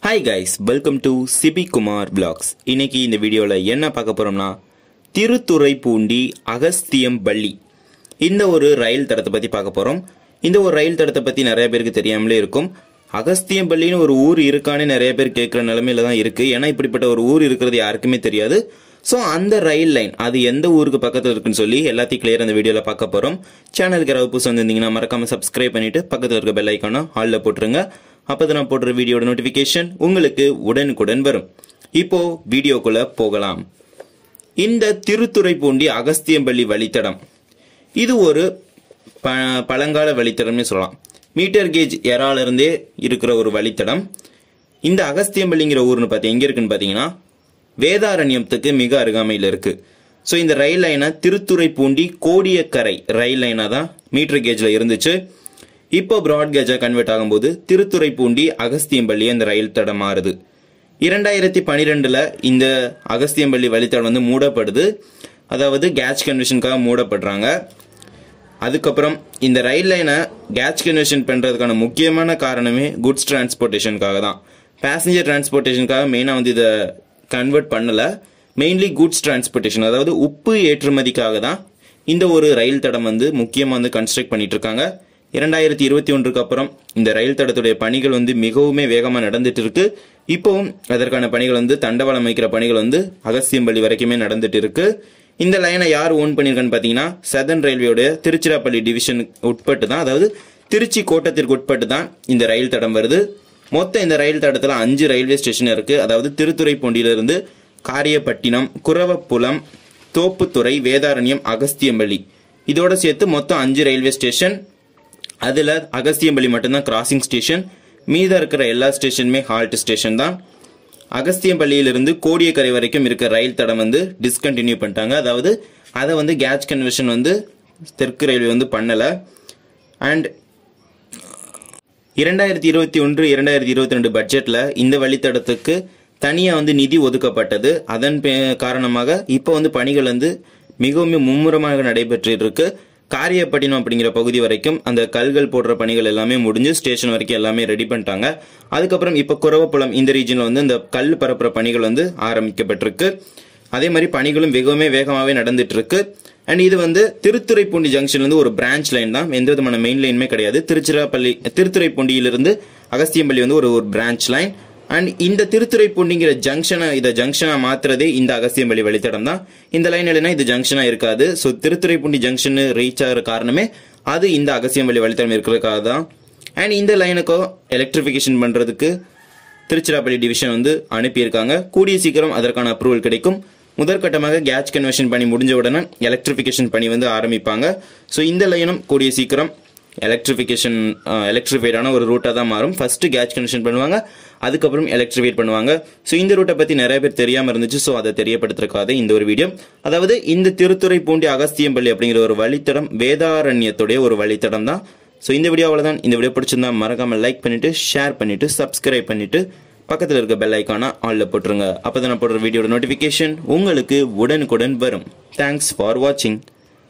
hi guys welcome to Sibi Kumar blogs இன்னைக்கு இந்த வீடியோவில் என்ன பார்க்க போறோம்னா திருத்துறைப்பூண்டி அகஸ்தியம் பள்ளி இந்த ஒரு ரயில் தடத்தை பற்றி பார்க்க போகிறோம் இந்த ஒரு ரயில் தடத்தை பற்றி நிறைய பேருக்கு தெரியாமலே இருக்கும் அகஸ்தியம் பள்ளின்னு ஒரு ஊர் இருக்கான்னு நிறைய பேர் கேட்குற நிலமையில தான் இருக்கு ஏன்னா இப்படிப்பட்ட ஒரு ஊர் இருக்கிறது யாருக்குமே தெரியாது ஸோ அந்த ரயில் லைன் அது எந்த ஊருக்கு பக்கத்தில் இருக்குன்னு சொல்லி எல்லாத்தையும் கிளியர் அந்த வீடியோவில் பார்க்க போகிறோம் சேனலுக்கு யாராவது புதுசு வந்திருந்தீங்கன்னா மறக்காம சப்ஸ்கிரைப் பண்ணிட்டு பக்கத்தில் இருக்க பெல் ஐக்கான ஹாலில் போட்டுருங்க அப்போ தான் நான் போடுற வீடியோட நோட்டிஃபிகேஷன் உங்களுக்கு உடனுக்குடன் வரும் இப்போ வீடியோக்குள்ள போகலாம் இந்த திருத்துறைப்பூண்டி அகஸ்தியம்பள்ளி வழித்தடம் இது ஒரு ப பழங்கால வழித்தடம்னு சொல்லலாம் மீட்டர் கேஜ் எறால இருந்தே இருக்கிற ஒரு வழித்தடம் இந்த அகஸ்தியம்பள்ளிங்கிற ஊர்னு பார்த்து எங்க இருக்குன்னு பார்த்தீங்கன்னா வேதாரண்யத்துக்கு மிக அருகாமையில் இருக்கு ஸோ இந்த ரயில் லைனை திருத்துறைப்பூண்டி கோடியக்கரை ரயில் லைனாக தான் மீட்டர் கேஜில் இருந்துச்சு இப்போ பிராட் கேஜா கன்வெர்ட் ஆகும்போது திருத்துறைப்பூண்டி அகஸ்தியம்பள்ளி அந்த ரயில் தடம் மாறுது இரண்டாயிரத்தி பனிரெண்டுல இந்த அகஸ்தியம்பள்ளி வழித்தடம் வந்து மூடப்படுது அதாவது கேஸ் கன்வெர்ஷனுக்காக மூடப்படுறாங்க அதுக்கப்புறம் இந்த ரயில் லைனை கேஸ் கன்வெர்ஷன் பண்ணுறதுக்கான முக்கியமான காரணமே குட்ஸ் டிரான்ஸ்போர்ட்டேஷனுக்காக தான் பேசஞ்சர் டிரான்ஸ்போர்ட்டேஷனுக்காக மெயினாக வந்து இதை கன்வெர்ட் பண்ணல மெயின்லி குட்ஸ் டிரான்ஸ்போர்ட்டேஷன் அதாவது உப்பு ஏற்றுமதிக்காக தான் இந்த ஒரு ரயில் தடம் வந்து முக்கியமாக வந்து கன்ஸ்ட்ரக்ட் பண்ணிட்டு இருக்காங்க இரண்டாயிரத்தி இருபத்தி ஒன்றுக்கு அப்புறம் இந்த ரயில் தடத்துடைய பணிகள் வந்து மிகவுமே வேகமாக நடந்துட்டு இருக்கு இப்போவும் அதற்கான பணிகள் வந்து தண்டவாளம் வைக்கிற பணிகள் வந்து அகஸ்தியம்பள்ளி வரைக்குமே நடந்துட்டு இருக்கு இந்த லைனை யார் ஓன் பண்ணியிருக்கான்னு பார்த்தீங்கன்னா சதர்ன் ரயில்வேயோட திருச்சிராப்பள்ளி டிவிஷன் உட்பட்டு தான் அதாவது திருச்சி கோட்டத்திற்கு உட்பட்டு தான் இந்த ரயில் தடம் வருது மொத்தம் இந்த ரயில் தடத்தில் அஞ்சு ரயில்வே ஸ்டேஷன் இருக்கு அதாவது திருத்துறைப்பூண்டியிலிருந்து காரியப்பட்டினம் குரவப்புலம் தோப்புத்துறை வேதாரண்யம் அகஸ்தியம்பள்ளி இதோட சேர்த்து மொத்தம் அஞ்சு ரயில்வே ஸ்டேஷன் அதில் அகஸ்தியம்பள்ளி மட்டும்தான் கிராசிங் ஸ்டேஷன் மீதம் இருக்கிற எல்லா ஸ்டேஷனுமே ஹால்ட் ஸ்டேஷன் தான் அகஸ்தியம்பள்ளியிலிருந்து கோடியக்கரை வரைக்கும் இருக்க ரயில் தடம் வந்து டிஸ்கண்டினியூ பண்ணிட்டாங்க அதாவது அதை வந்து கேஸ் கன்வர்ஷன் வந்து தெற்கு ரயில்வே வந்து பண்ணலை அண்ட் இரண்டாயிரத்தி இருபத்தி ஒன்று இரண்டாயிரத்தி இருபத்தி ரெண்டு பட்ஜெட்ல இந்த வழித்தடத்துக்கு தனியாக வந்து நிதி ஒதுக்கப்பட்டது அதன் பே- காரணமாக இப்போ வந்து பணிகள் வந்து மிகவும் மும்முரமாக நடைபெற்று இருக்கு காரியப்பட்டினம் அப்படிங்கிற பகுதி வரைக்கும் அந்த கல்கள் போடுற பணிகள் எல்லாமே முடிஞ்சு ஸ்டேஷன் வரைக்கும் எல்லாமே ரெடி பண்ணிட்டாங்க அதுக்கப்புறம் இப்போ குரவப்புலம் இந்த ரீஜன்ல வந்து இந்த கல் பரப்புற பணிகள் வந்து ஆரம்பிக்கப்பட்டிருக்கு அதே மாதிரி பணிகளும் மிகவுமே வேகமாகவே நடந்துட்டு இருக்கு அண்ட் இது வந்து திருத்துறைப்பூண்டி ஜங்ஷன்ல இருந்து ஒரு பிரான்ச் லைன் தான் எந்த விதமான மெயின் லைனுமே கிடையாது திருச்சிராப்பள்ளி திருத்துறைப்பூண்டியிலிருந்து அகஸ்தியம்பள்ளி வந்து ஒரு ஒரு பிரான்ச் லைன் அண்ட் இந்த திருத்துறைப்பூண்டிங்கிற ஜங்ஷனை இதை ஜங்ஷனா மாத்துறதே இந்த அகஸ்தியம்பள்ளி வழித்தடம் தான் இந்த லைன் இல்லைன்னா இது ஜங்ஷனா இருக்காது ஸோ திருத்துறைப்பூண்டி ஜங்ஷன் ரீச் ஆகிற காரணமே அது இந்த அகஸ்தியம்பள்ளி வழித்தடம் இருக்கிறதுக்காக தான் அண்ட் இந்த லைனுக்கும் எலக்ட்ரிஃபிகேஷன் பண்றதுக்கு திருச்சிராப்பள்ளி டிவிஷன் வந்து அனுப்பியிருக்காங்க கூடிய சீக்கிரம் அதற்கான அப்ரூவல் கிடைக்கும் முதற்கட்டமாக கேஸ் கன்வர்ஷன் பணி முடிஞ்ச உடனே எலக்ட்ரிஃபிகேஷன் பணி வந்து ஆரம்பிப்பாங்க ஸோ இந்த லைனும் கூடிய சீக்கிரம் எலக்ட்ரிஃபிகேஷன் எலக்ட்ரிஃபைடான ஒரு ரூட்டாக தான் மாறும் ஃபர்ஸ்ட் கேஸ் கன்வர்ஷன் பண்ணுவாங்க அதுக்கப்புறம் எலக்ட்ரிஃபைட் பண்ணுவாங்க ஸோ இந்த ரூட்டை பற்றி நிறைய பேர் தெரியாமல் இருந்துச்சு ஸோ அதை தெரியப்படுத்துறதுக்காக இந்த ஒரு வீடியோ அதாவது இந்த திருத்துறை பூண்டி அகஸ்தியம்பள்ளி அப்படிங்கிற ஒரு வழித்தடம் வேதாரண்யத்துடைய ஒரு வழித்தடம் தான் ஸோ இந்த வீடியோ அவ்வளோதான் இந்த வீடியோ பிடிச்சிருந்தா மறக்காம லைக் பண்ணிட்டு ஷேர் பண்ணிட்டு சப்ஸ்கிரைப் பண்ணிட்டு பக்கத்தில் இருக்க பெல் ஐக்கான ஆல்ல போட்டுருங்க அப்போ தான் நான் போடுற வீடியோட நோட்டிஃபிகேஷன் உங்களுக்கு உடனுக்குடன் வரும் தேங்க்ஸ் ஃபார் வாட்சிங்